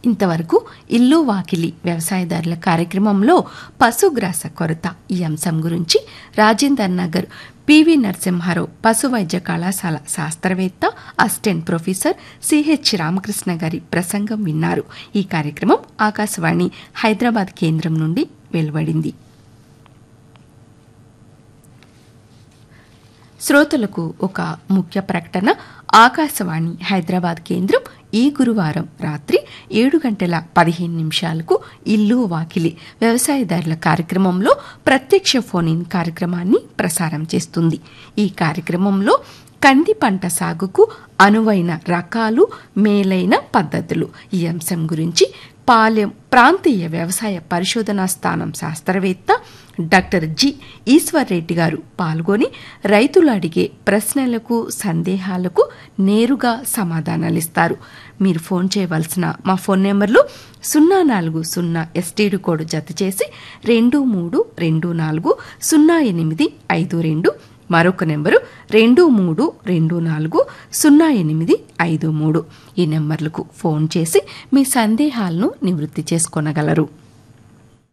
ఇంతవరకు ఇల్లు వాకిలి వ్యవసాయదారుల కార్యక్రమంలో పశుగ్రాస కొరత ఈ అంశం గురించి రాజేందర్ నగర్ పివి నరసింహారావు పశు వైద్య కళాశాల శాస్త్రవేత్త అసిస్టెంట్ ప్రొఫెసర్ సిహెచ్ రామకృష్ణ గారి ప్రసంగం విన్నారు ఈ కార్యక్రమం ఆకాశవాణి హైదరాబాద్ కేంద్రం నుండి వెలువడింది శ్రోతలకు ఒక ముఖ్య ప్రకటన ఆకాశవాణి హైదరాబాద్ కేంద్రం ఈ గురువారం రాత్రి ఏడు గంటల పదిహేను నిమిషాలకు ఇల్లు వాకిలి వ్యవసాయదారుల కార్యక్రమంలో ప్రత్యక్ష ఫోన్ ఇన్ కార్యక్రమాన్ని ప్రసారం చేస్తుంది ఈ కార్యక్రమంలో కంది పంట సాగుకు అనువైన రకాలు మేలైన పద్ధతులు ఈ అంశం గురించి పాలెం ప్రాంతీయ వ్యవసాయ పరిశోధనా స్థానం శాస్త్రవేత్త డాక్టర్ జి ఈశ్వర్ రెడ్డి గారు పాల్గొని రైతులు అడిగే ప్రశ్నలకు సందేహాలకు నేరుగా సమాధానాలిస్తారు మీరు ఫోన్ చేయవలసిన మా ఫోన్ నెంబర్లు సున్నా నాలుగు సున్నా ఎస్టీడీ కోడ్ జత చేసి రెండు మూడు రెండు నాలుగు సున్నా ఎనిమిది ఐదు రెండు మరొక నెంబరు రెండు మూడు రెండు నాలుగు సున్నా ఎనిమిది ఐదు మూడు ఈ నెంబర్లకు ఫోన్ చేసి మీ సందేహాలను నివృత్తి చేసుకొనగలరు